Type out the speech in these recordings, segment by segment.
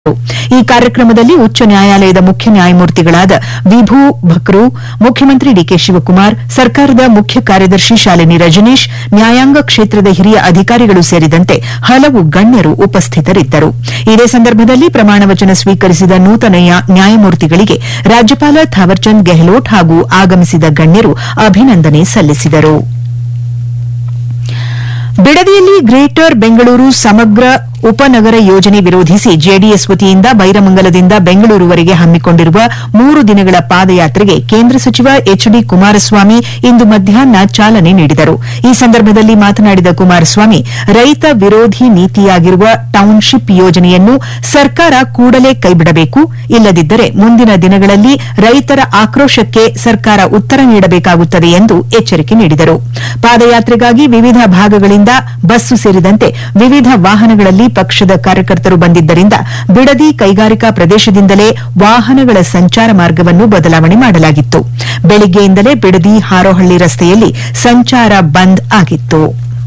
ಈ ಕಾರ್ಯಕ್ರಮದಲ್ಲಿ ಉಚ್ಚ ನ್ಯಾಯಾಲಯದ ಮುಖ್ಯ ನ್ಯಾಯಮೂರ್ತಿಗಳಾದ ವಿಭು ಭಕ್ರು ಮುಖ್ಯಮಂತ್ರಿ ಡಿಕೆ ಶಿವಕುಮಾರ್ ಸರ್ಕಾರದ ಮುಖ್ಯ ಕಾರ್ಯದರ್ಶಿ ಶಾಲಿನಿ ರಜನೀಶ್ ನ್ಯಾಯಾಂಗ ಕ್ಷೇತ್ರದ ಹಿರಿಯ ಅಧಿಕಾರಿಗಳು ಸೇರಿದಂತೆ ಹಲವು ಗಣ್ಯರು ಉಪಸ್ಥಿತರಿದ್ದರು ಇದೇ ಸಂದರ್ಭದಲ್ಲಿ ಪ್ರಮಾಣ ವಚನ ಸ್ವೀಕರಿಸಿದ ನೂತನ ನ್ಯಾ- ನ್ಯಾಯಮೂರ್ತಿಗಳಿಗೆ ರಾಜ್ಯಪಾಲ ಥಾವರ್ಚಂದ್ ಗೆಹ್ಲೋಟ್ ಹಾಗೂ ಆಗಮಿಸಿದ ಗಣ್ಯರು ಅಭಿನಂದನೆ ಸಲ್ಲಿಸಿದರು ಬಿಡದಿಯಲ್ಲಿ ಗ್ರೇಟರ್ ಬೆಂಗಳೂರು ಸಮಗ್ರ ಉಪನಗರ ಯೋಜನೆ ವಿರೋಧಿಸಿ ಜೆಡಿಎಸ್ ವತಿಯಿಂದ ಬೈರಮಂಗಲದಿಂದ ಬೆಂಗಳೂರುವರೆಗೆ ಹಮ್ಮಿಕೊಂಡಿರುವ ಮೂರು ದಿನಗಳ ಪಾದಯಾತ್ರೆಗೆ ಕೇಂದ್ರ ಸಚಿವ ಎಚ್ ಡಿ ಕುಮಾರಸ್ವಾಮಿ ಇಂದು ಮಧ್ಯಾಹ್ನ ಚಾಲನೆ ನೀಡಿದರು ಈ ಸಂದರ್ಭದಲ್ಲಿ ಮಾತನಾಡಿದ ಕುಮಾರಸ್ವಾಮಿ ರೈತ ವಿರೋಧಿ ನೀತಿಯಾಗಿರುವ ಟೌನ್ಶಿಪ್ ಯೋಜನೆಯನ್ನು ಸರ್ಕಾರ ಕೂಡಲೇ ಕೈಬಿಡಬೇಕು ಇಲ್ಲದಿದ್ದರೆ ಮುಂದಿನ ದಿನಗಳಲ್ಲಿ ರೈತರ ಆಕ್ರೋಶಕ್ಕೆ ಸರ್ಕಾರ ಉತ್ತರ ನೀಡಬೇಕಾಗುತ್ತದೆ ಎಂದು ಎಚ್ಚರಿಕೆ ನೀಡಿದರು ಪಾದಯಾತ್ರೆಗಾಗಿ ವಿವಿಧ ಭಾಗಗಳಿಂದ ಬಸ್ಸು ಸೇರಿದಂತೆ ವಿವಿಧ ವಾಹನಗಳಲ್ಲಿ ಪಕ್ಷದ ಕಾರ್ಯಕರ್ತರು ಬಂದಿದ್ದರಿಂದ ಬಿಡದಿ ಕೈಗಾರಿಕಾ ಪ್ರದೇಶದಿಂದಲೇ ವಾಹನಗಳ ಸಂಚಾರ ಮಾರ್ಗವನ್ನು ಬದಲಾವಣೆ ಮಾಡಲಾಗಿತ್ತು ಬೆಳಿಗ್ಗೆಯಿಂದಲೇ ಬಿಡದಿ ಹಾರೋಹಳ್ಳಿ ರಸ್ತೆಯಲ್ಲಿ ಸಂಚಾರ ಬಂದ್ ಆಗಿತ್ತು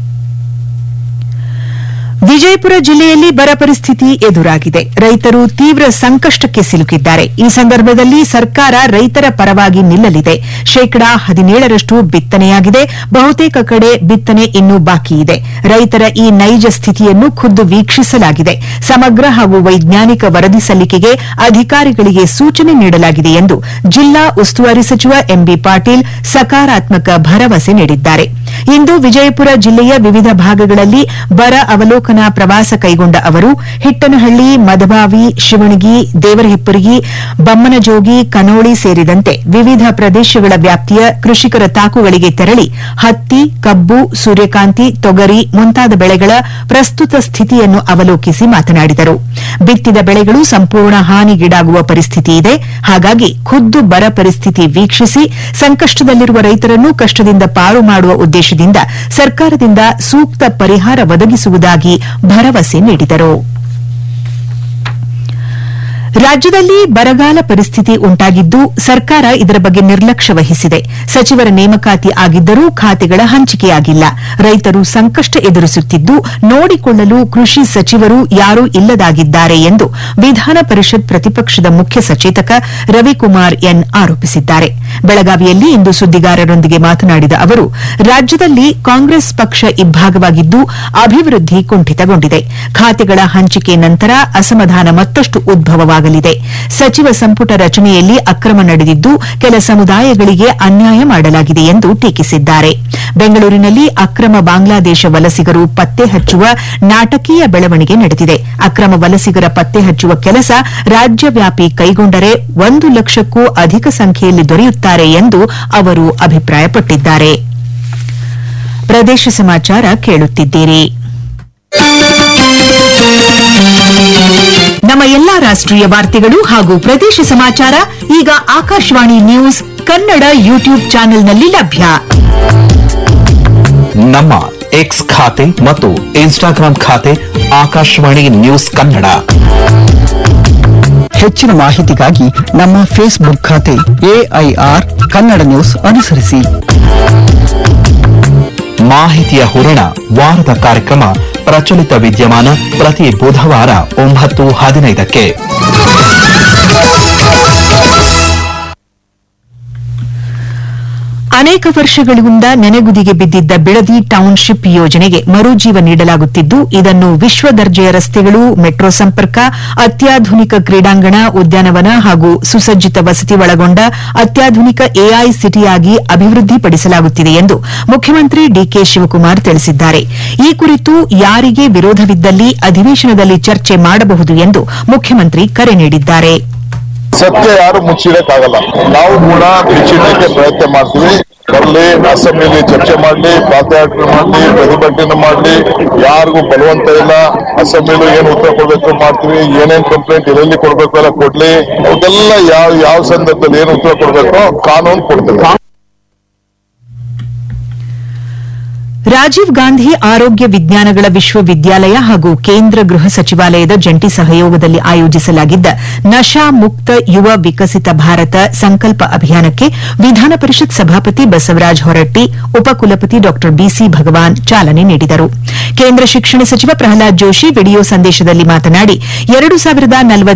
ವಿಜಯಪುರ ಜಿಲ್ಲೆಯಲ್ಲಿ ಬರ ಪರಿಸ್ಥಿತಿ ಎದುರಾಗಿದೆ ರೈತರು ತೀವ್ರ ಸಂಕಷ್ಟಕ್ಕೆ ಸಿಲುಕಿದ್ದಾರೆ ಈ ಸಂದರ್ಭದಲ್ಲಿ ಸರ್ಕಾರ ರೈತರ ಪರವಾಗಿ ನಿಲ್ಲಲಿದೆ ಶೇಕಡಾ ಹದಿನೇಳರಷ್ಟು ಬಿತ್ತನೆಯಾಗಿದೆ ಬಹುತೇಕ ಕಡೆ ಬಿತ್ತನೆ ಇನ್ನೂ ಬಾಕಿ ಇದೆ ರೈತರ ಈ ನೈಜ ಸ್ಥಿತಿಯನ್ನು ಖುದ್ದು ವೀಕ್ಷಿಸಲಾಗಿದೆ ಸಮಗ್ರ ಹಾಗೂ ವೈಜ್ಞಾನಿಕ ವರದಿ ಸಲ್ಲಿಕೆಗೆ ಅಧಿಕಾರಿಗಳಿಗೆ ಸೂಚನೆ ನೀಡಲಾಗಿದೆ ಎಂದು ಜಿಲ್ಲಾ ಉಸ್ತುವಾರಿ ಸಚಿವ ಎಂಬಿ ಪಾಟೀಲ್ ಸಕಾರಾತ್ಮಕ ಭರವಸೆ ನೀಡಿದ್ದಾರೆ ಇಂದು ವಿಜಯಪುರ ಜಿಲ್ಲೆಯ ವಿವಿಧ ಭಾಗಗಳಲ್ಲಿ ಬರ ಅವಲೋಕನ ಪ್ರವಾಸ ಕೈಗೊಂಡ ಅವರು ಹಿಟ್ಟನಹಳ್ಳಿ ಮದಬಾವಿ ಶಿವಣಗಿ ದೇವರಹಿಪ್ಪರಗಿ ಬಮ್ಮನಜೋಗಿ ಕನೋಳಿ ಸೇರಿದಂತೆ ವಿವಿಧ ಪ್ರದೇಶಗಳ ವ್ಯಾಪ್ತಿಯ ಕೃಷಿಕರ ತಾಕುಗಳಿಗೆ ತೆರಳಿ ಹತ್ತಿ ಕಬ್ಬು ಸೂರ್ಯಕಾಂತಿ ತೊಗರಿ ಮುಂತಾದ ಬೆಳೆಗಳ ಪ್ರಸ್ತುತ ಸ್ಥಿತಿಯನ್ನು ಅವಲೋಕಿಸಿ ಮಾತನಾಡಿದರು ಬಿತ್ತಿದ ಬೆಳೆಗಳು ಸಂಪೂರ್ಣ ಹಾನಿಗೀಡಾಗುವ ಪರಿಸ್ಥಿತಿ ಇದೆ ಹಾಗಾಗಿ ಖುದ್ದು ಬರ ಪರಿಸ್ಥಿತಿ ವೀಕ್ಷಿಸಿ ಸಂಕಷ್ಟದಲ್ಲಿರುವ ರೈತರನ್ನು ಕಷ್ಟದಿಂದ ಪಾರು ಮಾಡುವ ಉದ್ದೇಶದಿಂದ ಸರ್ಕಾರದಿಂದ ಸೂಕ್ತ ಪರಿಹಾರ ಒದಗಿಸುವುದಾಗಿ ಭರವಸೆ ನೀಡಿದರು ರಾಜ್ಯದಲ್ಲಿ ಬರಗಾಲ ಪರಿಸ್ಥಿತಿ ಉಂಟಾಗಿದ್ದು ಸರ್ಕಾರ ಇದರ ಬಗ್ಗೆ ನಿರ್ಲಕ್ಷ್ಯ ವಹಿಸಿದೆ ಸಚಿವರ ನೇಮಕಾತಿ ಆಗಿದ್ದರೂ ಖಾತೆಗಳ ಹಂಚಿಕೆಯಾಗಿಲ್ಲ ರೈತರು ಸಂಕಷ್ಟ ಎದುರಿಸುತ್ತಿದ್ದು ನೋಡಿಕೊಳ್ಳಲು ಕೃಷಿ ಸಚಿವರು ಯಾರೂ ಇಲ್ಲದಾಗಿದ್ದಾರೆ ಎಂದು ವಿಧಾನ ಪರಿಷತ್ ಪ್ರತಿಪಕ್ಷದ ಮುಖ್ಯ ಸಚೇತಕ ರವಿಕುಮಾರ್ ಎನ್ ಆರೋಪಿಸಿದ್ದಾರೆ ಬೆಳಗಾವಿಯಲ್ಲಿ ಇಂದು ಸುದ್ದಿಗಾರರೊಂದಿಗೆ ಮಾತನಾಡಿದ ಅವರು ರಾಜ್ಯದಲ್ಲಿ ಕಾಂಗ್ರೆಸ್ ಪಕ್ಷ ಇಬ್ಬಾಗವಾಗಿದ್ದು ಅಭಿವೃದ್ಧಿ ಕುಂಠಿತಗೊಂಡಿದೆ ಖಾತೆಗಳ ಹಂಚಿಕೆ ನಂತರ ಅಸಮಾಧಾನ ಮತ್ತಷ್ಟು ಉದ್ಭವವಾಗಲಿದೆ ಸಚಿವ ಸಂಪುಟ ರಚನೆಯಲ್ಲಿ ಅಕ್ರಮ ನಡೆದಿದ್ದು ಕೆಲ ಸಮುದಾಯಗಳಿಗೆ ಅನ್ಯಾಯ ಮಾಡಲಾಗಿದೆ ಎಂದು ಟೀಕಿಸಿದ್ದಾರೆ ಬೆಂಗಳೂರಿನಲ್ಲಿ ಅಕ್ರಮ ಬಾಂಗ್ಲಾದೇಶ ವಲಸಿಗರು ಪತ್ತೆ ಹಚ್ಚುವ ನಾಟಕೀಯ ಬೆಳವಣಿಗೆ ನಡೆದಿದೆ ಅಕ್ರಮ ವಲಸಿಗರ ಪತ್ತೆ ಹಚ್ಚುವ ಕೆಲಸ ರಾಜ್ಯವ್ಯಾಪಿ ಕೈಗೊಂಡರೆ ಒಂದು ಲಕ್ಷಕ್ಕೂ ಅಧಿಕ ಸಂಖ್ಯೆಯಲ್ಲಿ ದೊರೆಯುತ್ತಾರೆ ಎಂದು ಅವರು ಅಭಿಪ್ರಾಯಪಟ್ಟಿದ್ದಾರೆ ಪ್ರದೇಶ ಸಮಾಚಾರ ಕೇಳುತ್ತಿದ್ದೀರಿ ನಮ್ಮ ಎಲ್ಲಾ ರಾಷ್ಟ್ರೀಯ ವಾರ್ತೆಗಳು ಹಾಗೂ ಪ್ರದೇಶ ಸಮಾಚಾರ ಈಗ ಆಕಾಶವಾಣಿ ನ್ಯೂಸ್ ಕನ್ನಡ ಯೂಟ್ಯೂಬ್ ಚಾನೆಲ್ನಲ್ಲಿ ಲಭ್ಯ ನಮ್ಮ ಎಕ್ಸ್ ಖಾತೆ ಮತ್ತು ಇನ್ಸ್ಟಾಗ್ರಾಂ ಖಾತೆ ಆಕಾಶವಾಣಿ ನ್ಯೂಸ್ ಕನ್ನಡ ಹೆಚ್ಚಿನ ಮಾಹಿತಿಗಾಗಿ ನಮ್ಮ ಫೇಸ್ಬುಕ್ ಖಾತೆ ಎಐಆರ್ ಕನ್ನಡ ನ್ಯೂಸ್ ಅನುಸರಿಸಿ ಮಾಹಿತಿಯ ಹೂರಣ ವಾರದ ಕಾರ್ಯಕ್ರಮ ಪ್ರಚಲಿತ ವಿದ್ಯಮಾನ ಪ್ರತಿ ಬುಧವಾರ ಒಂಬತ್ತು ಹದಿನೈದಕ್ಕೆ ಅನೇಕ ವರ್ಷಗಳಿಂದ ನೆನೆಗುದಿಗೆ ಬಿದ್ದಿದ್ದ ಬಿಡದಿ ಟೌನ್ಶಿಪ್ ಯೋಜನೆಗೆ ಮರುಜೀವ ನೀಡಲಾಗುತ್ತಿದ್ದು ಇದನ್ನು ವಿಶ್ವ ದರ್ಜೆಯ ರಸ್ತೆಗಳು ಮೆಟ್ರೋ ಸಂಪರ್ಕ ಅತ್ಯಾಧುನಿಕ ಕ್ರೀಡಾಂಗಣ ಉದ್ಯಾನವನ ಹಾಗೂ ಸುಸಜ್ಜಿತ ವಸತಿ ಒಳಗೊಂಡ ಅತ್ಯಾಧುನಿಕ ಎಐ ಸಿಟಿಯಾಗಿ ಅಭಿವೃದ್ಧಿಪಡಿಸಲಾಗುತ್ತಿದೆ ಎಂದು ಮುಖ್ಯಮಂತ್ರಿ ಡಿಕೆ ಶಿವಕುಮಾರ್ ತಿಳಿಸಿದ್ದಾರೆ ಈ ಕುರಿತು ಯಾರಿಗೆ ವಿರೋಧವಿದ್ದಲ್ಲಿ ಅಧಿವೇಶನದಲ್ಲಿ ಚರ್ಚೆ ಮಾಡಬಹುದು ಎಂದು ಮುಖ್ಯಮಂತ್ರಿ ಕರೆ ನೀಡಿದ್ದಾರೆ ಸತ್ಯ ಯಾರು ಮುಚ್ಚಿಡಕ್ಕಾಗಲ್ಲ ನಾವು ಕೂಡ ಬಿಚ್ಚಿಡಕ್ಕೆ ಪ್ರಯತ್ನ ಮಾಡ್ತೀವಿ ಬರಲಿ ಅಸೆಂಬ್ಲಿಲಿ ಚರ್ಚೆ ಮಾಡ್ಲಿ ಪಾದಯಾತ್ರೆ ಮಾಡ್ಲಿ ಪ್ರತಿಭಟನೆ ಮಾಡ್ಲಿ ಯಾರಿಗೂ ಬಲವಂತ ಇಲ್ಲ ಅಸೆಂಬ್ಲಿಲಿ ಏನ್ ಉತ್ತರ ಕೊಡ್ಬೇಕು ಮಾಡ್ತೀವಿ ಏನೇನ್ ಕಂಪ್ಲೇಂಟ್ ಎಲ್ಲೆಲ್ಲಿ ಕೊಡ್ಬೇಕು ಎಲ್ಲ ಕೊಡ್ಲಿ ಅದೆಲ್ಲ ಯಾವ ಯಾವ ಸಂದರ್ಭದಲ್ಲಿ ಏನ್ ಉತ್ತರ ಕೊಡ್ಬೇಕು ಕಾನೂನು ಕೊಡ್ತೇವೆ ರಾಜೀವ್ ಗಾಂಧಿ ಆರೋಗ್ಯ ವಿಜ್ಞಾನಗಳ ವಿಶ್ವವಿದ್ಯಾಲಯ ಹಾಗೂ ಕೇಂದ್ರ ಗೃಹ ಸಚಿವಾಲಯದ ಜಂಟಿ ಸಹಯೋಗದಲ್ಲಿ ಆಯೋಜಿಸಲಾಗಿದ್ದ ನಶಾ ಮುಕ್ತ ಯುವ ವಿಕಸಿತ ಭಾರತ ಸಂಕಲ್ಪ ಅಭಿಯಾನಕ್ಕೆ ವಿಧಾನ ಪರಿಷತ್ ಸಭಾಪತಿ ಬಸವರಾಜ ಹೊರಟ್ಟಿ ಉಪಕುಲಪತಿ ಡಾ ಬಿಸಿ ಭಗವಾನ್ ಚಾಲನೆ ನೀಡಿದರು ಕೇಂದ್ರ ಶಿಕ್ಷಣ ಸಚಿವ ಪ್ರಹ್ಲಾದ್ ಜೋಶಿ ವಿಡಿಯೋ ಸಂದೇಶದಲ್ಲಿ ಮಾತನಾಡಿ ಎರಡು ಸಾವಿರದ